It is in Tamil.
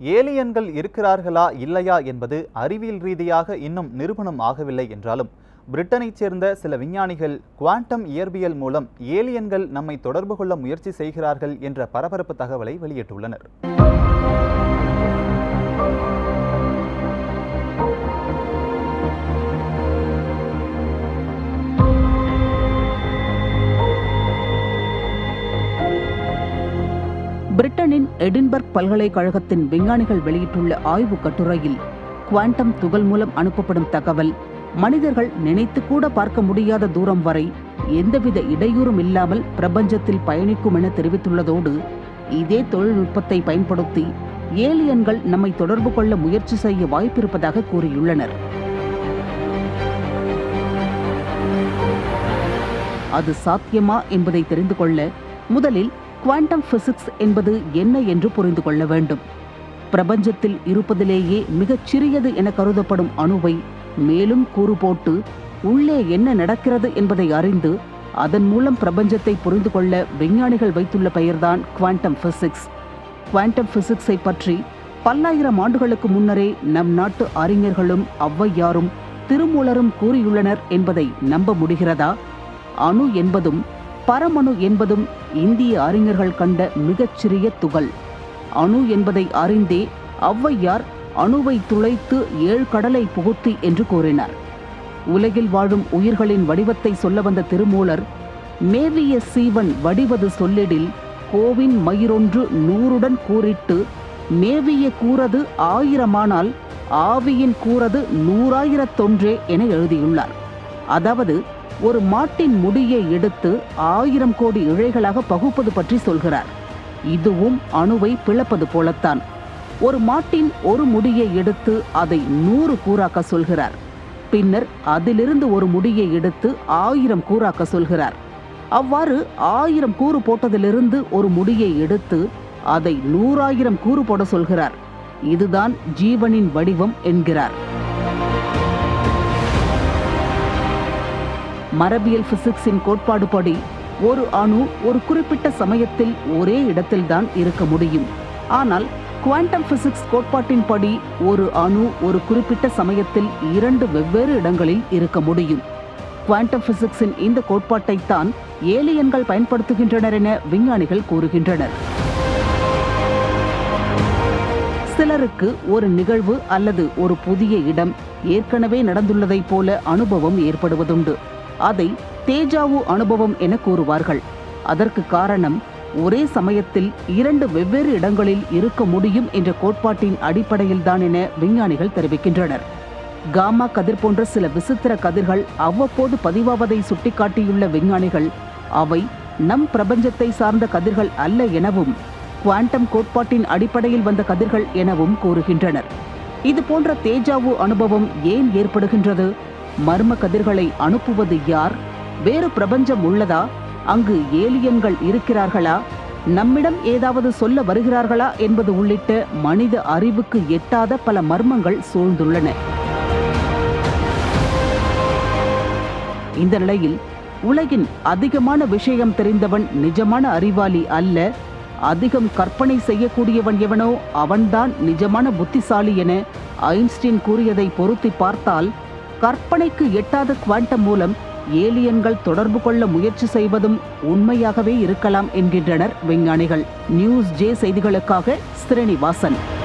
ஏலியன்கள் இருக்கிறார்களா இல்லையா என்பது அறிவியல் ரீதியாக இன்னும் நிரூபணம் ஆகவில்லை என்றாலும் பிரிட்டனைச் சேர்ந்த சில விஞ்ஞானிகள் குவாண்டம் இயற்பியல் மூலம் ஏலியன்கள் நம்மை தொடர்பு கொள்ள முயற்சி செய்கிறார்கள் என்ற பரபரப்பு தகவலை வெளியிட்டுள்ளனர் பிரிட்டனின் எடின்பர்க் பல்கலைக்கழகத்தின் விஞ்ஞானிகள் வெளியிட்டுள்ள ஆய்வுக் கட்டுரையில் குவாண்டம் துகள் மூலம் அனுப்பப்படும் தகவல் மனிதர்கள் நினைத்து கூட பார்க்க முடியாத தூரம் வரை எந்தவித இடையூறும் இல்லாமல் பிரபஞ்சத்தில் பயணிக்கும் என தெரிவித்துள்ளதோடு இதே தொழில்நுட்பத்தை பயன்படுத்தி ஏலியன்கள் நம்மை தொடர்பு கொள்ள முயற்சி செய்ய வாய்ப்பிருப்பதாக கூறியுள்ளனர் அது சாத்தியமா என்பதை தெரிந்து கொள்ள முதலில் குவாண்டம் பிசிக்ஸ் என்பது என்ன என்று புரிந்து கொள்ள வேண்டும் பிரபஞ்சத்தில் இருப்பதிலேயே மிகச் சிறியது என கருதப்படும் அணுவை மேலும் கூறு போட்டு உள்ளே என்ன நடக்கிறது என்பதை அறிந்து அதன் மூலம் பிரபஞ்சத்தை புரிந்து கொள்ள விஞ்ஞானிகள் வைத்துள்ள பெயர்தான் குவாண்டம் பிசிக்ஸ் குவாண்டம் பிசிக்ஸை பற்றி பல்லாயிரம் ஆண்டுகளுக்கு முன்னரே நம் நாட்டு அறிஞர்களும் ஔவையாரும் திருமூலரும் கூறியுள்ளனர் என்பதை நம்ப முடிகிறதா அணு என்பதும் பரமணு என்பதும் இந்திய அறிஞர்கள் கண்ட மிகச்சிறிய துகள் அணு என்பதை அறிந்தே ஔவையார் அணுவை துளைத்து ஏழு கடலை புகுத்தி என்று கூறினார் உலகில் வாழும் உயிர்களின் வடிவத்தை சொல்ல வந்த திருமூலர் மேவிய சீவன் வடிவது சொல்லிடில் கோவின் மயிரொன்று நூறுடன் கூறிட்டு மேவிய கூறது ஆயிரமானால் ஆவியின் கூறது நூறாயிரத்தொன்றே என எழுதியுள்ளார் அதாவது ஒரு மாட்டின் முடியை எடுத்து ஆயிரம் கோடி இழைகளாக பகுப்பது பற்றி சொல்கிறார் இதுவும் அணுவை பிளப்பது போலத்தான் ஒரு மாட்டின் ஒரு முடியை எடுத்து அதை நூறு கூறாக்க சொல்கிறார் பின்னர் அதிலிருந்து ஒரு முடியை எடுத்து ஆயிரம் கூறாக்க சொல்கிறார் அவ்வாறு ஆயிரம் கூறு போட்டதிலிருந்து ஒரு முடியை எடுத்து அதை நூறாயிரம் கூறு போட சொல்கிறார் இதுதான் ஜீவனின் வடிவம் என்கிறார் மரபியல் பிசிக்ஸின் கோட்பாடுபடி ஒரு அணு ஒரு குறிப்பிட்ட சமயத்தில் ஒரே இடத்தில்தான் இருக்க முடியும் ஆனால் குவாண்டம் பிசிக்ஸ் கோட்பாட்டின்படி ஒரு அணு ஒரு குறிப்பிட்ட சமயத்தில் இரண்டு வெவ்வேறு இடங்களில் இருக்க முடியும் குவாண்டம் பிசிக்ஸின் இந்த கோட்பாட்டைத்தான் ஏலியன்கள் பயன்படுத்துகின்றனர் என விஞ்ஞானிகள் கூறுகின்றனர் சிலருக்கு ஒரு நிகழ்வு அல்லது ஒரு புதிய இடம் ஏற்கனவே நடந்துள்ளதைப் போல அனுபவம் ஏற்படுவதுண்டு அதை தேஜாவு அனுபவம் என கூறுவார்கள் அதற்கு காரணம் ஒரே சமயத்தில் இரண்டு வெவ்வேறு இடங்களில் இருக்க முடியும் என்ற கோட்பாட்டின் அடிப்படையில்தான் என விஞ்ஞானிகள் தெரிவிக்கின்றனர் காமா கதிர் போன்ற சில விசித்திர கதிர்கள் அவ்வப்போது பதிவாவதை சுட்டிக்காட்டியுள்ள விஞ்ஞானிகள் அவை நம் பிரபஞ்சத்தை சார்ந்த கதிர்கள் அல்ல எனவும் குவாண்டம் கோட்பாட்டின் அடிப்படையில் வந்த கதிர்கள் எனவும் கூறுகின்றனர் இது போன்ற தேஜாவு அனுபவம் ஏன் ஏற்படுகின்றது மர்ம கதிர்களை அனுப்புவது யார் வேறு பிரபஞ்சம் உள்ளதா அங்கு ஏலியன்கள் இருக்கிறார்களா நம்மிடம் ஏதாவது சொல்ல வருகிறார்களா என்பது உள்ளிட்ட மனித அறிவுக்கு எட்டாத பல மர்மங்கள் சூழ்ந்துள்ளன இந்த நிலையில் உலகின் அதிகமான விஷயம் தெரிந்தவன் நிஜமான அறிவாளி அல்ல அதிகம் கற்பனை செய்யக்கூடியவன் எவனோ அவன்தான் நிஜமான புத்திசாலி என ஐன்ஸ்டீன் கூறியதை பொருத்தி பார்த்தால் கற்பனைக்கு எட்டாத குவாண்டம் மூலம் ஏலியன்கள் தொடர்பு கொள்ள முயற்சி செய்வதும் உண்மையாகவே இருக்கலாம் என்கின்றனர் விஞ்ஞானிகள் நியூஸ் ஜே செய்திகளுக்காக ஸ்ரீனிவாசன்